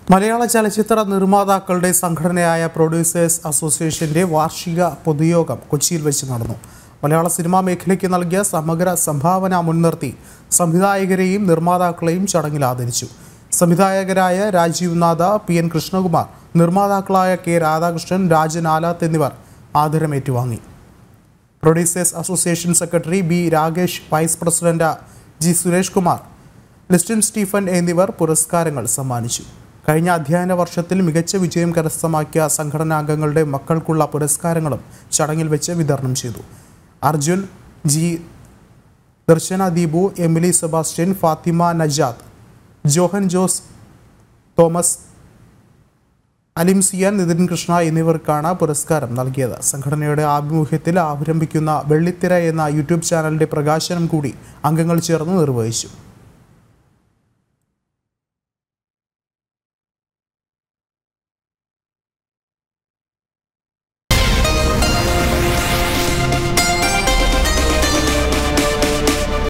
മലയാള ചലച്ചിത്ര നിർമ്മാതാക്കളുടെ സംഘടനയായ പ്രൊഡ്യൂസേഴ്സ് അസോസിയേഷന്റെ വാർഷിക പൊതുയോഗം കൊച്ചിയിൽ വെച്ച് നടന്നു മലയാള സിനിമാ മേഖലയ്ക്ക് നൽകിയ സമഗ്ര സംഭാവന മുൻനിർത്തി സംവിധായകരെയും നിർമ്മാതാക്കളെയും ചടങ്ങിൽ ആദരിച്ചു സംവിധായകരായ രാജീവ് നാഥ പി എൻ കൃഷ്ണകുമാർ നിർമ്മാതാക്കളായ കെ രാധാകൃഷ്ണൻ രാജൻ ആലാത്ത് എന്നിവർ ആദരം ഏറ്റുവാങ്ങി producers association secretary B Rakesh vice president G Suresh Kumar Listin Stephen എന്നിവർ പുരസ്കാരങ്ങൾ സമ്മാനിച്ചു കഴിഞ്ഞ അധ്യയന വർഷത്തിൽ മികച്ച വിജയം കരസ്ഥമാക്കിയ സംഘടനാംഗങ്ങളുടെ മക്കൾക്കുള്ള പുരസ്കാരങ്ങളും ചടങ്ങിൽ വെച്ച് വിതരണം ചെയ്തു Arjun G Darshana Deepu Emily Sebastian Fathima Najad Johan Jose Thomas Alimsiyan Nithin Krishna എന്നിവർക്കാണ് പുരസ്കാരം നൽകിയത് സംഘടനയുടെ ആഭിമുഖ്യത്തിൽ ആരംഭിക്കുന്ന വെള്ളിത്തിര എന്ന യൂട്യൂബ് ചാനലിന്റെ പ്രകാശനം കൂടി അംഗങ്ങൾ ചേർന്ന് നിർവഹിച്ചു